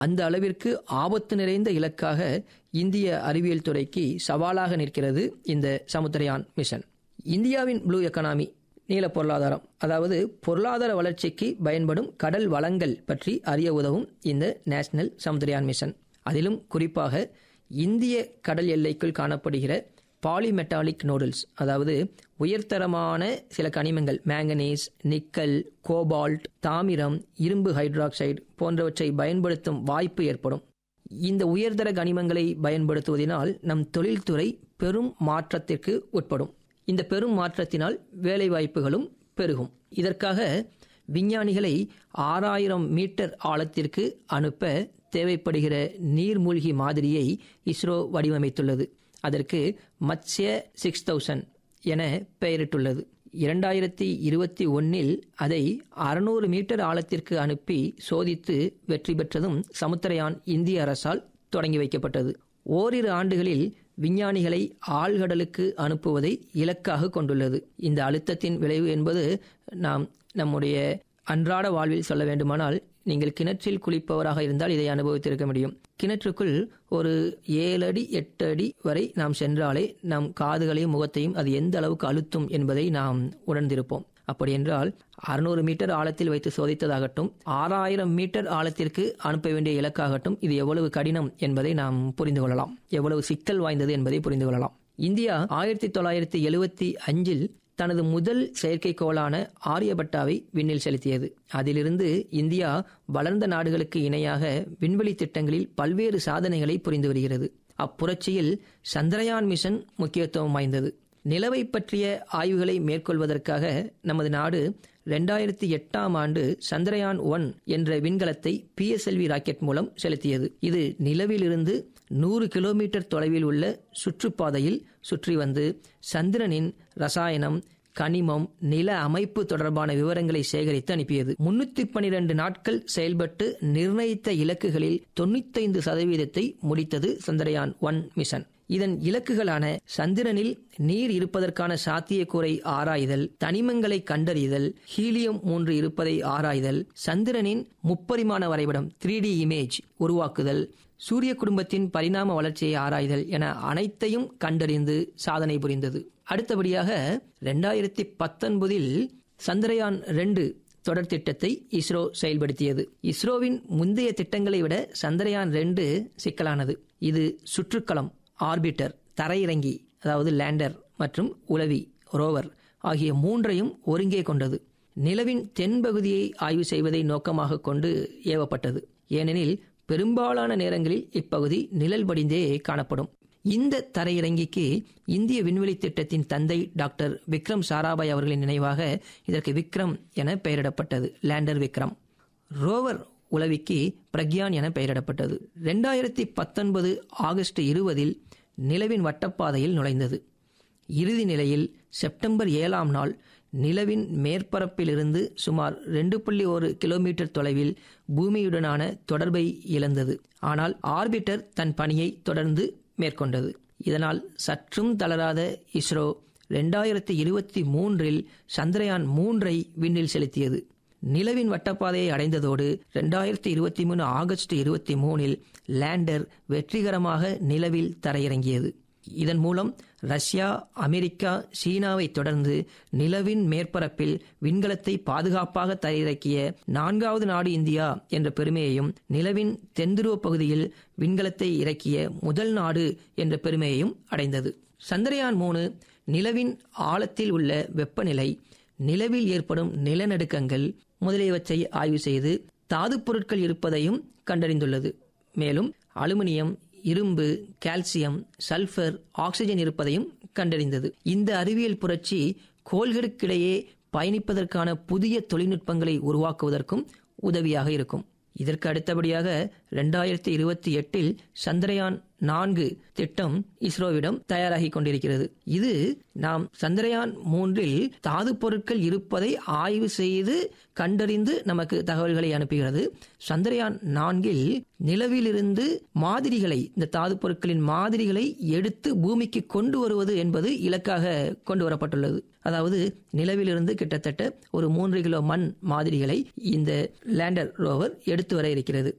அந்த அளவிற்கு ஆபத்து நிறைந்த இலக்காக இந்திய அறிவியல் துறைக்கு சவாலாக நிற்கிறது இந்த சமுத்திரயான் மிஷன் இந்தியாவின் ப்ளூ எக்கனாமி நீல பொருளாதாரம் அதாவது பொருளாதார வளர்ச்சிக்கு பயன்படும் கடல் வளங்கள் பற்றி அறிய உதவும் இந்த நேஷனல் சமுத்திரயான் மிஷன் அதிலும் குறிப்பாக இந்திய கடல் எல்லைக்குள் காணப்படுகிற பாலிமெட்டாலிக் நோடல்ஸ் அதாவது உயர்தரமான சில கனிமங்கள் மேங்கனீஸ் நிக்கல் கோபால்ட் தாமிரம் இரும்பு ஹைட்ராக்சைடு போன்றவற்றை பயன்படுத்தும் வாய்ப்பு ஏற்படும் இந்த உயர்தர கனிமங்களை பயன்படுத்துவதனால் நம் தொழில்துறை பெரும் மாற்றத்திற்கு உட்படும் இந்த பெரும் மாற்றத்தினால் வேலைவாய்ப்புகளும் பெருகும் இதற்காக விஞ்ஞானிகளை ஆறாயிரம் மீட்டர் ஆழத்திற்கு அனுப்ப தேவைப்படுகிற நீர்மூழ்கி மாதிரியை இஸ்ரோ வடிவமைத்துள்ளது அதற்கு மத்ஸ்ய சிக்ஸ் தௌசண்ட் என பெயரிட்டுள்ளது இரண்டாயிரத்தி இருபத்தி ஒன்னில் அதை அறுநூறு மீட்டர் ஆழத்திற்கு அனுப்பி சோதித்து வெற்றி பெற்றதும் சமுத்திரயான் இந்திய அரசால் தொடங்கி வைக்கப்பட்டது ஓரிரு ஆண்டுகளில் விஞ்ஞானிகளை ஆழ்கடலுக்கு அனுப்புவதை இலக்காக கொண்டுள்ளது இந்த அழுத்தத்தின் விளைவு என்பது நாம் நம்முடைய அன்றாட வாழ்வில் சொல்ல வேண்டுமானால் நீங்கள் கிணற்றில் குளிப்பவராக இருந்தால் இதை அனுபவித்திருக்க முடியும் கிணற்றுக்குள் ஒரு ஏழு அடி எட்டு அடி வரை நாம் சென்றாலே நம் காதுகளையும் முகத்தையும் அது எந்த அளவுக்கு அழுத்தும் என்பதை நாம் உணர்ந்திருப்போம் அப்படி என்றால் அறுநூறு மீட்டர் ஆழத்தில் வைத்து சோதித்ததாகட்டும் ஆறாயிரம் மீட்டர் ஆழத்திற்கு அனுப்ப வேண்டிய இலக்காகட்டும் இது எவ்வளவு கடினம் என்பதை நாம் புரிந்து கொள்ளலாம் எவ்வளவு சிக்கல் வாய்ந்தது என்பதை புரிந்து கொள்ளலாம் இந்தியா ஆயிரத்தி தொள்ளாயிரத்தி எழுவத்தி அஞ்சில் தனது முதல் செயற்கைக்கோளான ஆரியபட்டாவை விண்ணில் செலுத்தியது அதிலிருந்து இந்தியா வளர்ந்த நாடுகளுக்கு இணையாக விண்வெளி திட்டங்களில் பல்வேறு சாதனைகளை புரிந்து வருகிறது அப்புரட்சியில் சந்திரயான் மிஷன் முக்கியத்துவம் வாய்ந்தது நிலவை பற்றிய ஆய்வுகளை மேற்கொள்வதற்காக நமது நாடு ரெண்டாயிரத்தி எட்டாம் ஆண்டு சந்திரயான் ஒன் என்ற விண்கலத்தை பிஎஸ்எல்வி ராக்கெட் மூலம் செலுத்தியது இது நிலவிலிருந்து நூறு கிலோமீட்டர் தொலைவில் உள்ள சுற்றுப்பாதையில் சுற்றி வந்து சந்திரனின் ரசாயனம் கனிமம் நில அமைப்பு தொடர்பான விவரங்களை சேகரித்து அனுப்பியது முன்னூத்தி பனிரெண்டு நாட்கள் செயல்பட்டு நிர்ணயித்த இலக்குகளில் தொண்ணூத்தைந்து சதவீதத்தை முடித்தது சந்திரயான் ஒன் மிஷன் இதன் இலக்குகளான சந்திரனில் நீர் இருப்பதற்கான சாத்தியக்கூறை ஆராய்தல் தனிமங்களை கண்டறிதல் ஹீலியம் மூன்று இருப்பதை ஆராய்தல் சந்திரனின் முப்பரிமாண வரைபடம் த்ரீ டி இமேஜ் உருவாக்குதல் சூரிய குடும்பத்தின் பரிணாம வளர்ச்சியை ஆராய்தல் என அனைத்தையும் கண்டறிந்து சாதனை புரிந்தது அடுத்தபடியாக ரெண்டாயிரத்தி பத்தொன்பதில் சந்திரயான் ரெண்டு தொடர் திட்டத்தை இஸ்ரோ செயல்படுத்தியது இஸ்ரோவின் முந்தைய திட்டங்களை விட சந்திரயான் ரெண்டு சிக்கலானது இது சுற்றுக்களம் ஆர்பிட்டர் தரையிறங்கி அதாவது லேண்டர் மற்றும் உளவி ரோவர் ஆகிய மூன்றையும் ஒருங்கே கொண்டது நிலவின் தென்பகுதியை ஆய்வு செய்வதை நோக்கமாக கொண்டு ஏவப்பட்டது ஏனெனில் பெரும்பாலான நேரங்களில் இப்பகுதி நிழல் படிந்தே காணப்படும் இந்த தரையிறங்கிக்கு இந்திய விண்வெளி திட்டத்தின் தந்தை டாக்டர் விக்ரம் சாராபாய் அவர்களின் நினைவாக இதற்கு விக்ரம் என பெயரிடப்பட்டது லேண்டர் விக்ரம் ரோவர் உளவிக்கு பிரக்யான் என பெயரிடப்பட்டது ரெண்டாயிரத்தி பத்தொன்பது ஆகஸ்ட் இருபதில் நிலவின் வட்டப்பாதையில் நுழைந்தது இறுதி நிலையில் செப்டம்பர் ஏழாம் நாள் நிலவின் மேற்பரப்பிலிருந்து சுமார் ரெண்டு புள்ளி ஒரு கிலோமீட்டர் தொலைவில் பூமியுடனான தொடர்பை இழந்தது ஆனால் ஆர்பிட்டர் தன் பணியை தொடர்ந்து மேற்கொண்டது இதனால் சற்றும் தளராத இஸ்ரோ ரெண்டாயிரத்தி இருபத்தி மூன்றில் சந்திரயான் மூன்றை விண்ணில் செலுத்தியது நிலவின் வட்டப்பாதையை அடைந்ததோடு ரெண்டாயிரத்தி இருபத்தி மூணு ஆகஸ்ட் இருபத்தி மூணில் லேண்டர் வெற்றிகரமாக நிலவில் தரையிறங்கியது இதன் மூலம் ரஷ்யா அமெரிக்கா சீனாவை தொடர்ந்து நிலவின் மேற்பரப்பில் விண்கலத்தை பாதுகாப்பாக தரையிறக்கிய நான்காவது நாடு இந்தியா என்ற பெருமையையும் நிலவின் தென்துருவ பகுதியில் விண்கலத்தை இறக்கிய முதல் நாடு என்ற பெருமையையும் அடைந்தது சந்திரயான் மூணு நிலவின் ஆழத்தில் உள்ள வெப்பநிலை நிலவில் ஏற்படும் நிலநடுக்கங்கள் முதலியவற்றை ஆய்வு செய்து தாதுப் பொருட்கள் இருப்பதையும் கண்டறிந்துள்ளது மேலும் அலுமினியம் இரும்பு கால்சியம் சல்பர் ஆக்சிஜன் இருப்பதையும் கண்டறிந்தது இந்த அறிவியல் புரட்சி கோள்களுக்கிடையே பயணிப்பதற்கான புதிய தொழில்நுட்பங்களை உருவாக்குவதற்கும் உதவியாக இருக்கும் இதற்கு அடுத்தபடியாக ரெண்டாயிரத்தி இருபத்தி எட்டில் சந்திரயான் நான்கு திட்டம் இஸ்ரோவிடம் தயாராகி கொண்டிருக்கிறது இது நாம் சந்திரயான் மூன்றில் தாது பொருட்கள் இருப்பதை ஆய்வு செய்து கண்டறிந்து நமக்கு தகவல்களை அனுப்புகிறது சந்திரயான் நான்கில் நிலவிலிருந்து மாதிரிகளை இந்த தாது பொருட்களின் மாதிரிகளை எடுத்து பூமிக்கு கொண்டு வருவது என்பது இலக்காக கொண்டு வரப்பட்டுள்ளது அதாவது நிலவிலிருந்து கிட்டத்தட்ட ஒரு மூன்று கிலோ மண் மாதிரிகளை இந்த லேண்டர் ரோவர் எடுத்து வர இருக்கிறது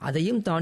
அதையும் தாண்டி